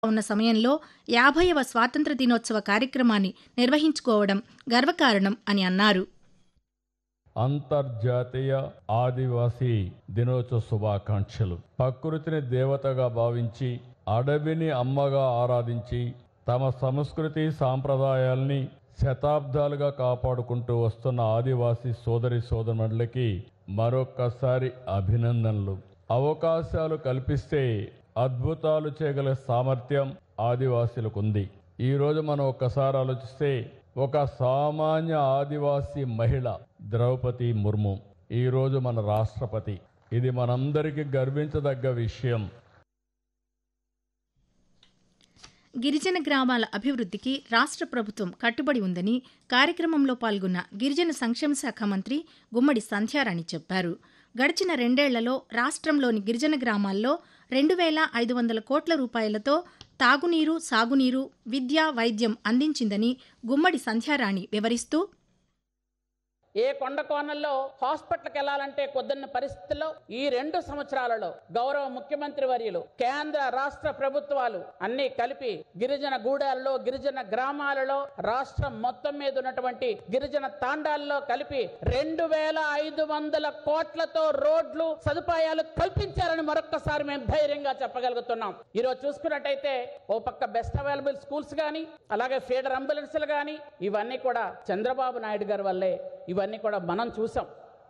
ఉన్న సమయంలో యాభైవ స్వాతంత్ర దినోత్సవ కార్యక్రమాన్ని నిర్వహించుకోవడం గర్వకారణం అని అన్నారు అంతర్జాతీయ ఆదివాసీ దినోత్సవ శుభాకాంక్షలు ప్రకృతిని దేవతగా భావించి అడవిని అమ్మగా ఆరాధించి తమ సంస్కృతి సాంప్రదాయాల్ని శతాబ్దాలుగా కాపాడుకుంటూ వస్తున్న ఆదివాసీ సోదరి సోదరులకి మరొక్కసారి అభినందనలు అవకాశాలు కల్పిస్తే అద్భుతాలు చేయగల సామర్థ్యం ఆదివాసీలకు ఉంది ఈరోజు మనం ఒక్కసారి ఆలోచిస్తే ఒక సామాన్య ఆదివాసీ మహిళ ద్రౌపది ముర్ము ఈరోజు మన రాష్ట్రపతి ఇది మనందరికీ గర్వించదగ్గ విషయం గిరిజన గ్రామాల అభివృద్ధికి రాష్ట్ర ప్రభుత్వం కట్టుబడి ఉందని కార్యక్రమంలో పాల్గొన్న గిరిజన సంక్షేమ శాఖ మంత్రి గుమ్మడి సంధ్యారాణి చెప్పారు గడిచిన రెండేళ్లలో రాష్ట్రంలోని గిరిజన గ్రామాల్లో రెండు వేల ఐదు వందల కోట్ల రూపాయలతో తాగునీరు సాగునీరు విద్య వైద్యం అందించిందని గుమ్మడి సంధ్యారాణి వివరిస్తూ ఏ కొండ కోణంలో హాస్పిటల్కి వెళ్ళాలంటే కొద్దిన్న పరిస్థితుల్లో ఈ రెండు సంవత్సరాలలో గౌరవ ముఖ్యమంత్రి వర్యులు కేంద్ర రాష్ట్ర ప్రభుత్వాలు అన్ని కలిపి గిరిజన గూడాల్లో గిరిజన గ్రామాలలో రాష్ట్రం మొత్తం మీద ఉన్నటువంటి గిరిజన తాండాల్లో కలిపి రెండు వేల ఐదు వందల కోట్లతో రోడ్లు సదుపాయాలు కల్పించారని మరొక్కసారి మేము ధైర్యంగా చెప్పగలుగుతున్నాం ఈరోజు చూసుకున్నట్టయితే ఓ పక్క బెస్ట్ అవైలబుల్ స్కూల్స్ కానీ అలాగే ఫీడర్ అంబులెన్స్లు కానీ ఇవన్నీ కూడా చంద్రబాబు నాయుడు గారి వల్లే ఇవన్నీ కూడా మనం చూసాం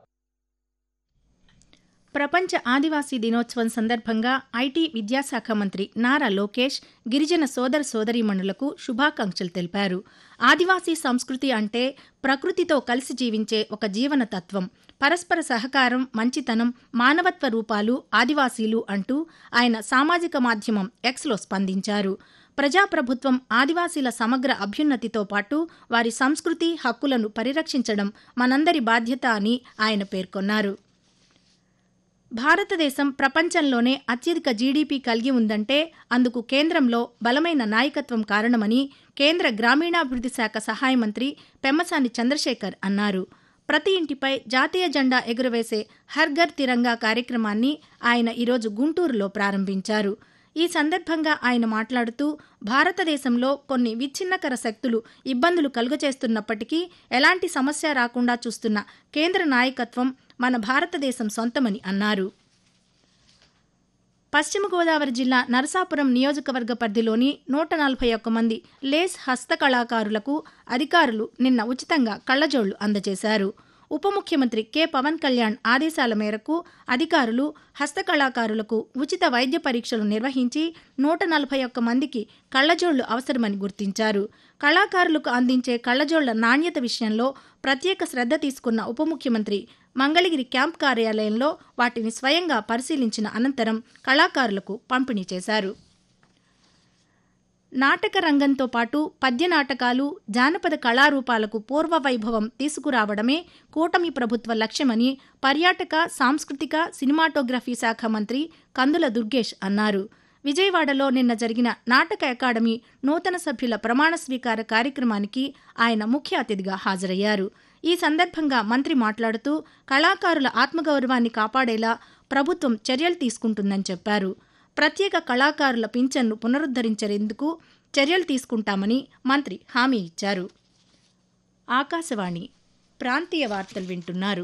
ప్రపంచ ఆదివాసీ దినోత్సవం సందర్భంగా ఐటీ విద్యాశాఖ మంత్రి నారా లోకేష్ గిరిజన సోదర సోదరీమణులకు శుభాకాంక్షలు తెలిపారు ఆదివాసీ సంస్కృతి అంటే ప్రకృతితో కలిసి జీవించే ఒక జీవన తత్వం పరస్పర సహకారం మంచితనం మానవత్వ రూపాలు ఆదివాసీలు అంటూ ఆయన సామాజిక మాధ్యమం ఎక్స్లో స్పందించారు ప్రజాప్రభుత్వం ఆదివాసీల సమగ్ర అభ్యున్నతితో పాటు వారి సంస్కృతి హక్కులను పరిరక్షించడం మనందరి బాధ్యత అని ఆయన పేర్కొన్నారు భారతదేశం ప్రపంచంలోనే అత్యధిక జీడీపీ కలిగి ఉందంటే అందుకు కేంద్రంలో బలమైన నాయకత్వం కారణమని కేంద్ర గ్రామీణాభివృద్ధి శాఖ సహాయ మంత్రి పెమ్మసాని చంద్రశేఖర్ అన్నారు ప్రతి ఇంటిపై జాతీయ జెండా ఎగురవేసే హర్ ఘర్ తిరంగా కార్యక్రమాన్ని ఆయన ఈరోజు గుంటూరులో ప్రారంభించారు ఈ సందర్భంగా ఆయన మాట్లాడుతూ భారతదేశంలో కొన్ని విచ్ఛిన్నకర శక్తులు ఇబ్బందులు కలుగచేస్తున్నప్పటికీ ఎలాంటి సమస్య రాకుండా చూస్తున్న కేంద్ర నాయకత్వం మన భారతదేశం సొంతమని అన్నారు పశ్చిమ గోదావరి జిల్లా నరసాపురం నియోజకవర్గ పరిధిలోని నూట నలభై ఒక్క మంది లేస్ హస్తకళాకారులకు అధికారులు నిన్న ఉచితంగా కళ్లజోళ్లు అందజేశారు ఉప ముఖ్యమంత్రి కె పవన్ కళ్యాణ్ ఆదేశాల మేరకు అధికారులు హస్తకళాకారులకు ఉచిత వైద్య పరీక్షలు నిర్వహించి నూట నలభై ఒక్క మందికి కళ్లజోళ్లు అవసరమని గుర్తించారు కళాకారులకు అందించే కళ్లజోళ్ల నాణ్యత విషయంలో ప్రత్యేక శ్రద్ధ తీసుకున్న ఉప ముఖ్యమంత్రి మంగళగిరి క్యాంప్ కార్యాలయంలో వాటిని స్వయంగా పరిశీలించిన అనంతరం కళాకారులకు పంపిణీ చేశారు నాటక రంగంతో పాటు పద్య నాటకాలు జానపద కళారూపాలకు పూర్వ వైభవం తీసుకురావడమే కూటమి ప్రభుత్వ లక్ష్యమని పర్యాటక సాంస్కృతిక సినిమాటోగ్రఫీ శాఖ మంత్రి కందుల దుర్గేష్ అన్నారు విజయవాడలో నిన్న జరిగిన నాటక అకాడమీ నూతన సభ్యుల ప్రమాణ స్వీకార కార్యక్రమానికి ఆయన ముఖ్య అతిథిగా హాజరయ్యారు ఈ సందర్భంగా మంత్రి మాట్లాడుతూ కళాకారుల ఆత్మగౌరవాన్ని కాపాడేలా ప్రభుత్వం చర్యలు తీసుకుంటుందని చెప్పారు ప్రత్యేక కళాకారుల పింఛన్ను పునరుద్ధరించేందుకు చర్యలు తీసుకుంటామని మంత్రి హామీ ఇచ్చారు ఆకాశవాణి ప్రాంతీయ వార్తలు వింటున్నారు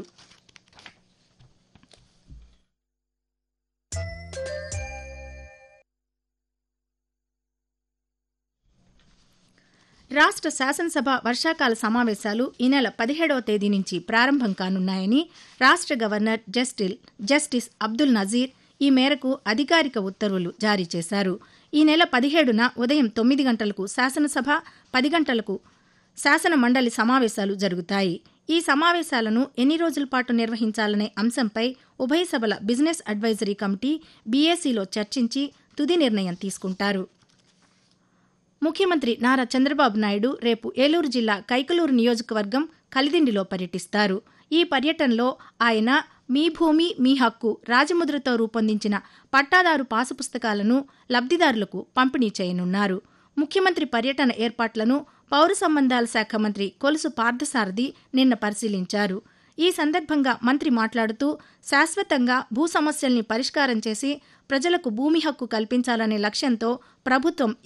రాష్ట్ర శాసనసభ వర్షాకాల సమావేశాలు ఈ నెల పదిహేడవ తేదీ నుంచి ప్రారంభం కానున్నాయని రాష్ట్ర గవర్నర్ జస్టిల్ జస్టిస్ అబ్దుల్ నజీర్ ఈ మేరకు అధికారిక ఉత్తర్వులు జారీ చేశారు ఈ నెల పదిహేడున ఉదయం తొమ్మిది గంటలకు శాసనసభ పది గంటలకు శాసన మండలి సమావేశాలు జరుగుతాయి ఈ సమావేశాలను ఎన్ని రోజుల పాటు నిర్వహించాలనే అంశంపై ఉభయ సభల బిజినెస్ అడ్వైజరీ కమిటీ బీఏసీలో చర్చించి తుది నిర్ణయం తీసుకుంటారు ముఖ్యమంత్రి నారా చంద్రబాబు నాయుడు రేపు ఏలూరు జిల్లా కైకలూరు నియోజకవర్గం కలిదిండిలో పర్యటిస్తారు ఈ పర్యటనలో ఆయన మీ భూమి మీ హక్కు రాజముద్రతో రూపొందించిన పట్టాదారు పాసు పుస్తకాలను లబ్ధిదారులకు పంపిణీ చేయనున్నారు ముఖ్యమంత్రి పర్యటన ఏర్పాట్లను పౌర సంబంధాల శాఖ మంత్రి కొలుసు పార్థసారథి నిన్న పరిశీలించారు ఈ సందర్భంగా మంత్రి మాట్లాడుతూ శాశ్వతంగా భూ సమస్యల్ని పరిష్కారం చేసి ప్రజలకు భూమి హక్కు కల్పించాలనే లక్ష్యంతో ప్రభుత్వం